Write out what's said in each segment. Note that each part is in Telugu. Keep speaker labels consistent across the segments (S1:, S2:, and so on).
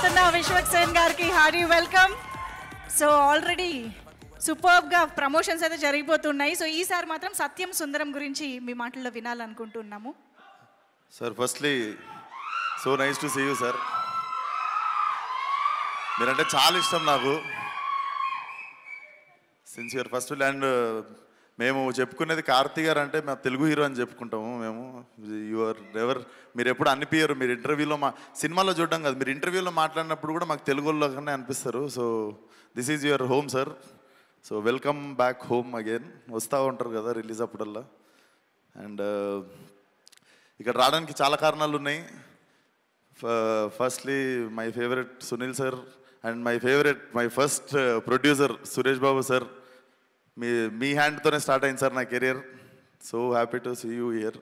S1: అయిపోతున్నా విశ్వక్ సేన్ గారికి హార్డీ వెల్కమ్ సో ఆల్రెడీ సూపర్గా ప్రమోషన్స్ అయితే జరిగిపోతున్నాయి సో ఈసారి మాత్రం సత్యం సుందరం గురించి మీ మాటల్లో వినాలనుకుంటున్నాము
S2: sir firstly so nice to see you sir మీరంటే చాలా ఇష్టం నాకు సిన్సియర్ ఫస్ట్ అండ్ మేము చెప్పుకునేది కార్తీ గారు అంటే మేము తెలుగు హీరో అని చెప్పుకుంటాము మేము యువర్ ఎవర్ మీరు ఎప్పుడు అనిపించరు మీరు ఇంటర్వ్యూలో మా సినిమాలో చూడడం కాదు మీరు ఇంటర్వ్యూలో మాట్లాడినప్పుడు కూడా మాకు తెలుగులోనే అనిపిస్తారు so this is your home sir so welcome back home again వస్తూ ఉంటారు కదా రిలీజ్ అప్పుడల్లా అండ్ ఇక్కడ రావడానికి చాలా కారణాలు ఉన్నాయి firstly my favourite Sunil sir and my favourite my first producer Suresh Babu sir మీ మీ హ్యాండ్తోనే స్టార్ట్ అయింది సార్ నా career so happy to see you year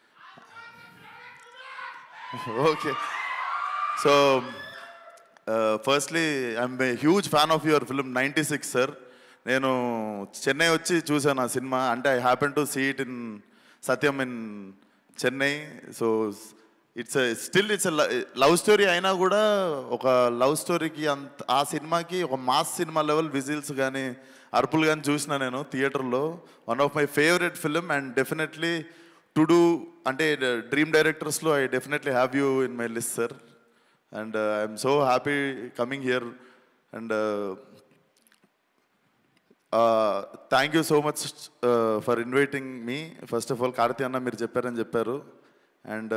S2: okay so firstly I'm a huge fan of your film ninety six sir నేను చెన్నై వచ్చి చూసాను ఆ సినిమా అంటే I happen to see it in Sathyam in Chennai so it's still it's love story అయినా కూడా ఒక లవ్ స్టోరీకి అంత ఆ సినిమాకి ఒక మాస్ సినిమా లెవెల్ విజిల్స్ కానీ అరుపులు కానీ చూసిన నేను థియేటర్లో one of my favourite film and definitely to do అంటే డ్రీమ్ డైరెక్టర్స్లో I definitely have you in my list sir and I'm so happy coming here and thank you so much for inviting me first of all Karthi అన్న మీరు చెప్పారని చెప్పారు అండ్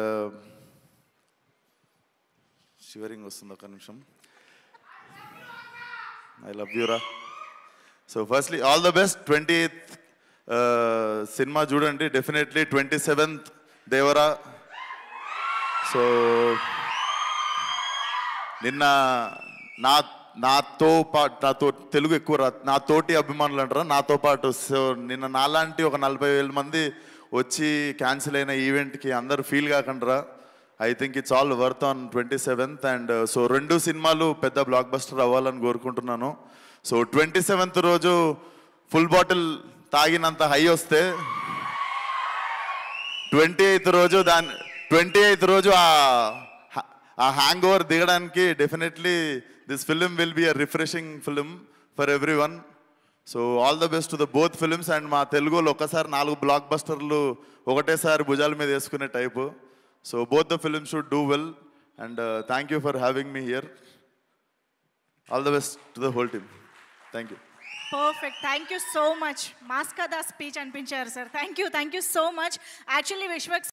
S2: షివరింగ్ వస్తుంది ఒక నిమిషం ఐ లవ్ యూరా so firstly all the best twenty సినిమా చూడండి definitely twenty seventh Devara so నిన్న నా నాతో పాటు నాతో తెలుగు ఎక్కువ రా నా తోటి అభిమానులు అంటారా నాతో పాటు సో నిన్న నాలాంటి ఒక నలభై వేల మంది వచ్చి క్యాన్సిల్ అయిన ఈవెంట్కి అందరు ఫీల్ కాకుండా I think it's all worth on twenty seventh and so రెండు సినిమాలు పెద్ద బ్లాక్ బస్టర్ అవ్వాలని కోరుకుంటున్నాను సో ట్వంటీ సెవెంత్ రోజు ఫుల్ బాటిల్ తాగినంత హై వస్తే ట్వంటీ ఎయిత్ రోజు దాని ట్వంటీ ఎయిత్ రోజు ఆ ఆ హ్యాంగ్ ఓవర్ దిగడానికి definitely this film will be a refreshing film for everyone so all the best to the both films and మా తెలుగులో ఒక్కసారి నాలుగు బ్లాక్ బస్టర్లు ఒకటేసారి భుజాల మీద వేసుకునే type so both the films should do well and thank you for having me here all the best to the whole team thank you
S1: perfect thank you so much మాస్కా దా స్పీచ్ అనిపించారు sir thank you thank you so much actually Vishwak